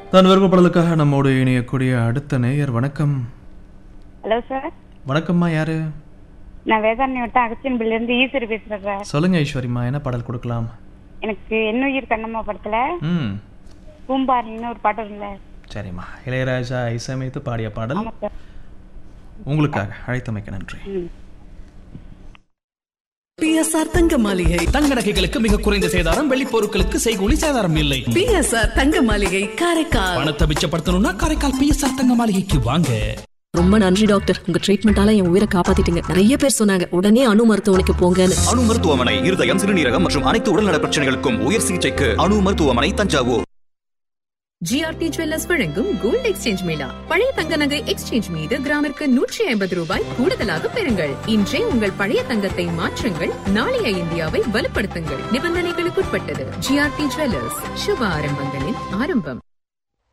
தான் விருப்பப்படலுக்காக நம்மோடு இணையக்கூடிய அடுத்த நேயர் வணக்கம் ஹலோ சார் வணக்கம்மா யாரு நான் வேதாரண்யம் வட்டம் அகச்சியன்பிள்ல இருந்து ஈஸ்வரி பேசுறேன் சார் சொல்லுங்க ஐஸ்வர்யம்மா என்ன பாடல் கொடுக்கலாம் எனக்கு என்னுயிர் கண்ணம்மா படத்துல ம் பூம்பாரின்னு ஒரு பாட்டு இருக்குல்ல சரிம்மா இளையராஜா இசையமைத்து பாடிய பாடல் ஆமா சார் உங்களுக்காக அழைத்தமைக்க நன்றி ம் பிஎஸ்ஆர் தங்க மாளிகை தங்க நகைகளுக்கு மிக குறைந்த சேதாரம் வெள்ளி பொருட்களுக்கு செய்கூலி சேதாரம் இல்லை பிஎஸ்ஆர் தங்க மாளிகை காரைக்கால் பணத்தை மிச்சப்படுத்தணும்னா காரைக்கால் பிஎஸ்ஆர் தங்க மாளிகைக்கு வாங்க ரொம்ப நன்றி டாக்டர் உங்க ட்ரீட்மெண்டால என் உயிரை காப்பாத்திட்டீங்க நிறைய பேர் சொன்னாங்க உடனே அணு மருத்துவமனைக்கு போங்கன்னு அணு மருத்துவமனை இருதயம் சிறுநீரகம் மற்றும் அனைத்து உடல்நல பிரச்சனைகளுக்கும் உயர் சிகிச்சைக்கு அணு மருத்துவமனை தஞ்சாவூர் ஜிஆர்டி ஜுவல்லர்ஸ் வழங்கும் கோல்ட் எக்ஸ்சேஞ்ச் மேளா பழைய தங்க நகை எக்ஸ்சேஞ்ச் மீது கிராமிற்கு நூற்றி ஐம்பது ரூபாய் கூடுதலாக பெறுங்கள் இன்றே உங்கள் பழைய தங்கத்தை மாற்றுங்கள் நாளைய இந்தியாவை வலுப்படுத்துங்கள் நிபந்தனைகளுக்குட்பட்டது ஜிஆர்டி ஜுவல்லர்ஸ் சுப ஆரம்பங்களின் ஆரம்பம்